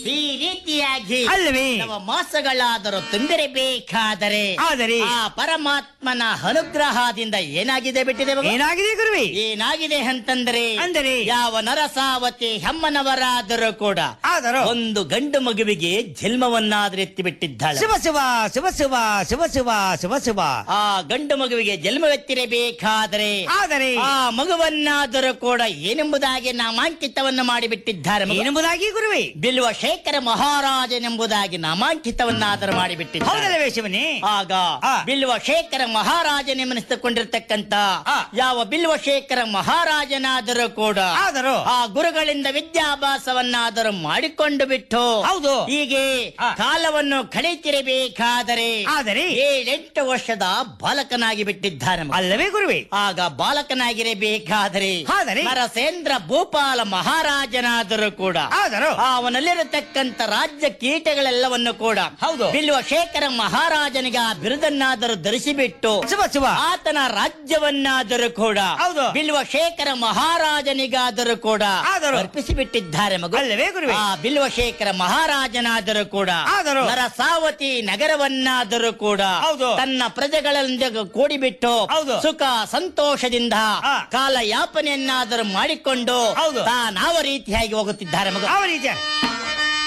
ಈ ರೀತಿಯಾಗಿ ಅಲ್ಲವೇ ನವ ಮಾಸಗಳಾದರೂ ತುಂಬಿರಬೇಕಾದರೆ ಆದರೆ ಆ ಪರಮಾತ್ಮನ ಅನುಗ್ರಹದಿಂದ ಏನಾಗಿದೆ ಬಿಟ್ಟಿದೆ ಮಗು? ಏನಾಗಿದೆ ಗುರುವೆ ಏನಾಗಿದೆ ಅಂತಂದ್ರೆ ಅಂದರೆ ಯಾವ ನರಸಾವತಿ ಹೆಮ್ಮನವರಾದರೂ ಕೂಡ ಆದರೂ ಒಂದು ಗಂಡು ಮಗುವಿಗೆ ಜನ್ಮವನ್ನಾದ್ರೂ ಎತ್ತಿ ಬಿಟ್ಟಿದ್ದಾಳೆ ಶಿವ ಶಿವ ಶಿವ ಶಿವ ಶಿವ ಶಿವ ಶಿವ ಶಿವ ಆ ಗಂಡು ಮಗುವಿಗೆ ಜನ್ಮವೆತ್ತಿರಬೇಕಾದರೆ ಆದರೆ ಆ ಮಗುವನ್ನಾದರೂ ಕೂಡ ಏನೆಂಬುದಾಗಿ ನಾಮಾಂಕಿತವನ್ನು ಮಾಡಿಬಿಟ್ಟಿದ್ದಾರೆ ಮಗು. ಏನೆಂಬುದಾಗಿ ಗುರುವೆ ಬಿಲ್ವ ಶೇಖರ ಮಹಾರಾಜನೆಂಬುದಾಗಿ ನಾಮಾಂಕಿತವನ್ನಾದರೂ ಮಾಡಿಬಿಟ್ಟಿದ್ದಾರೆ ಹೌದಲ್ಲವೇ ಶಿವನೇ ಆಗ ಆ. ಬಿಲ್ವ ಶೇಖರ ಮಹಾರಾಜನೆನಿಸಿಕೊಂಡಿರ್ತಕ್ಕಂತ ಆ. ಯಾವ ಬಿಲ್ವ ಶೇಖರ ಮಹಾರಾಜನಾದರೂ ಕೂಡ ಆದರೂ ಆ ಗುರುಗಳಿಂದ ವಿದ್ಯಾಭ್ಯಾಸವನ್ನಾದರೂ ಮಾಡಿಕೊಂಡು ಬಿಟ್ಟು ಹೌದು ಹೀಗೆ ಆ. ಕಾಲವನ್ನು ಕಳೆತಿರಬೇಕಾದರೆ ಆದರೆ ಏಳೆಂಟು ವರ್ಷದ ಬಾಲಕನಾಗಿ ಬಿಟ್ಟಿದ್ದಾನೆ ಮಗ. ಅಲ್ಲವೇ ಗುರುವೆ ಆಗ ಬಾಲಕನಾಗಿರಬೇಕಾದರೆ ಆದರೆ? ನರಸೇಂದ್ರ ಭೂಪಾಲ ಮಹಾರಾಜನಾದರೂ ಕೂಡ ಆದರೂ ಅವನಲ್ಲಿರತಕ್ಕಂತ ರಾಜ್ಯ ಕೀಟಗಳೆಲ್ಲವನ್ನು ಕೂಡ ಹೌದು. ಬಿಲ್ವ ಶೇಖರ ಮಹಾರಾಜನಿಗೆ ಆ ಬಿರುದನ್ನಾದರೂ ಧರಿಸಿಬಿಟ್ಟು ಶಿವ ಶಿವ ಆತನ ರಾಜ್ಯವನ್ನಾದರೂ ಕೂಡ ಹೌದು. ಬಿಲ್ವ ಶೇಖರ ಮಹಾರಾಜನಿಗಾದರೂ ಕೂಡ ಆದರೂ? ಅರ್ಪಿಸಿಬಿಟ್ಟಿದ್ದಾರೆ ಮಗು ಅಲ್ಲವೇ ಗುರುವೆ ಆ ಬಿಲ್ವ ಶೇಖರ ಮಹಾರಾಜನಾದರೂ ಕೂಡ ಆದರೂ? ನರಸಾವತಿ ನಗರವನ್ನಾದರೂ ಕೂಡ ಹೌದು. ತನ್ನ ಪ್ರಜೆಗಳೊಂದಿಗೆ ಕೂಡಿಬಿಟ್ಟು ಹೌದು. ಸುಖ ಸಂತೋಷದಿಂದ ಆ. ಕಾಲ ಯಾಪನೆಯನ್ನಾದರೂ ಮಾಡಿಕೊಂಡು ಹೌದು. ತಾನಾವ ರೀತಿಯಾಗಿ ಹೋಗುತ್ತಿದ್ದಾರೆ ಮಗ ಯಾವ ರೀತಿಯ